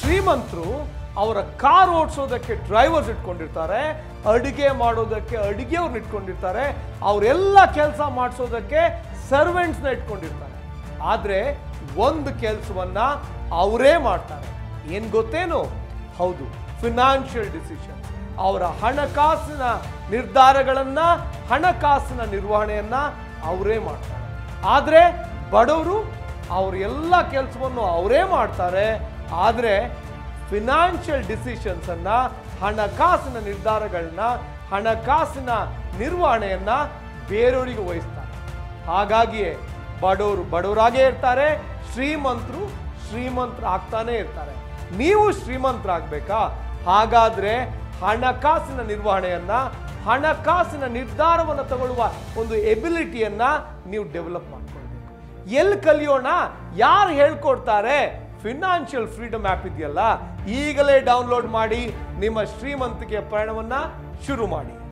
ಶ್ರೀಮಂತರು ಅವರ car ಓಡಿಸೋದಕ್ಕೆ drivers ಇಟ್ಕೊಂಡಿರ್ತಾರೆ ಅಡಿಗೆ ಮಾಡೋದಕ್ಕೆ ಅಡಿಗೆಯವ್ರನ್ನ ಇಟ್ಕೊಂಡಿರ್ತಾರೆ ಅವರೆಲ್ಲ ಕೆಲಸ ಮಾಡಿಸೋದಕ್ಕೆ ಸರ್ವೆಂಟ್ಸ್ನ ಇಟ್ಕೊಂಡಿರ್ತಾರೆ ಆದರೆ ಒಂದು ಕೆಲಸವನ್ನ ಅವರೇ ಮಾಡ್ತಾರೆ ಏನ್ ಗೊತ್ತೇನು ಹೌದು ಫಿನಾನ್ಷಿಯಲ್ ಡಿಸಿಷನ್ ಅವರ ಹಣಕಾಸಿನ ನಿರ್ಧಾರಗಳನ್ನ ಹಣಕಾಸಿನ ನಿರ್ವಹಣೆಯನ್ನ ಅವರೇ ಮಾಡ್ತಾರೆ ಆದರೆ ಬಡವರು ಅವ್ರ ಎಲ್ಲ ಕೆಲಸವನ್ನು ಅವರೇ ಮಾಡ್ತಾರೆ ಆದರೆ ಫಿನಾನ್ಷಿಯಲ್ ಡಿಸಿಷನ್ಸ್ ಅನ್ನ ಹಣಕಾಸಿನ ನಿರ್ಧಾರಗಳನ್ನ ಹಣಕಾಸಿನ ನಿರ್ವಹಣೆಯನ್ನ ಬೇರೆಯವರಿಗೆ ವಹಿಸ್ತಾರೆ ಹಾಗಾಗಿಯೇ ಬಡವರು ಬಡವರಾಗೇ ಇರ್ತಾರೆ ಶ್ರೀಮಂತರು ಶ್ರೀಮಂತರು ಆಗ್ತಾನೆ ಇರ್ತಾರೆ ನೀವು ಶ್ರೀಮಂತರಾಗಬೇಕಾ ಹಾಗಾದ್ರೆ ಹಣಕಾಸಿನ ನಿರ್ವಹಣೆಯನ್ನ ಹಣಕಾಸಿನ ನಿರ್ಧಾರವನ್ನು ತಗೊಳ್ಳುವ ಒಂದು ಎಬಿಲಿಟಿಯನ್ನ ನೀವು ಡೆವಲಪ್ ಮಾಡ್ಕೊಳ್ಬೇಕು ಎಲ್ಲಿ ಕಲಿಯೋಣ ಯಾರು ಹೇಳ್ಕೊಡ್ತಾರೆ ಫಿನಾನ್ಷಿಯಲ್ ಫ್ರೀಡಮ್ ಆ್ಯಪ್ ಇದೆಯಲ್ಲ ಈಗಲೇ ಡೌನ್ಲೋಡ್ ಮಾಡಿ ನಿಮ್ಮ ಶ್ರೀಮಂತಿಕೆಯ ಪ್ರಯಾಣವನ್ನ ಶುರು ಮಾಡಿ